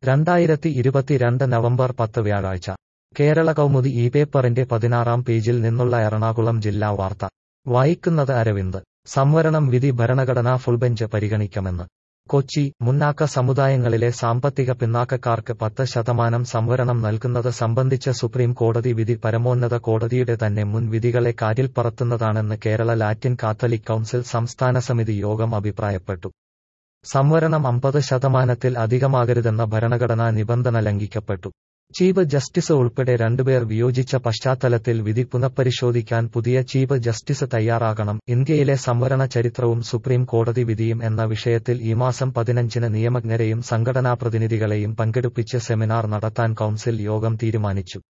രണ്ടായിരത്തി ഇരുപത്തിരണ്ട് നവംബർ പത്ത് വ്യാഴാഴ്ച കേരള കൗമുദി ഈ പേപ്പറിന്റെ പതിനാറാം പേജിൽ നിന്നുള്ള എറണാകുളം ജില്ലാ വാർത്ത വായിക്കുന്നത് അരവിന്ദ് സംവരണം വിധി ഭരണഘടനാ ഫുൾബെഞ്ച് പരിഗണിക്കുമെന്ന് കൊച്ചി മുന്നാക്ക സമുദായങ്ങളിലെ സാമ്പത്തിക പിന്നാക്കക്കാർക്ക് പത്ത് ശതമാനം സംവരണം നൽകുന്നത് സംബന്ധിച്ച സുപ്രീം കോടതി വിധി പരമോന്നത കോടതിയുടെ തന്നെ മുൻ വിധികളെ കാറ്റിൽ പറത്തുന്നതാണെന്ന് കേരള ലാറ്റിൻ കാത്തലിക് കൗൺസിൽ സംസ്ഥാന സമിതി യോഗം അഭിപ്രായപ്പെട്ടു സംവരണം അമ്പത് ശതമാനത്തിൽ അധികമാകരുതെന്ന ഭരണഘടനാ നിബന്ധന ലംഘിക്കപ്പെട്ടു ചീഫ് ജസ്റ്റിസ് ഉൾപ്പെടെ രണ്ടുപേർ വിയോജിച്ച പശ്ചാത്തലത്തിൽ വിധി പുനഃപരിശോധിക്കാൻ പുതിയ ചീഫ് ജസ്റ്റിസ് തയ്യാറാകണം ഇന്ത്യയിലെ സംവരണ ചരിത്രവും സുപ്രീം കോടതി വിധിയും എന്ന വിഷയത്തിൽ ഈ മാസം പതിനഞ്ചിന് നിയമജ്ഞരെയും സംഘടനാ പ്രതിനിധികളെയും പങ്കെടുപ്പിച്ച് സെമിനാർ നടത്താൻ കൗൺസിൽ യോഗം തീരുമാനിച്ചു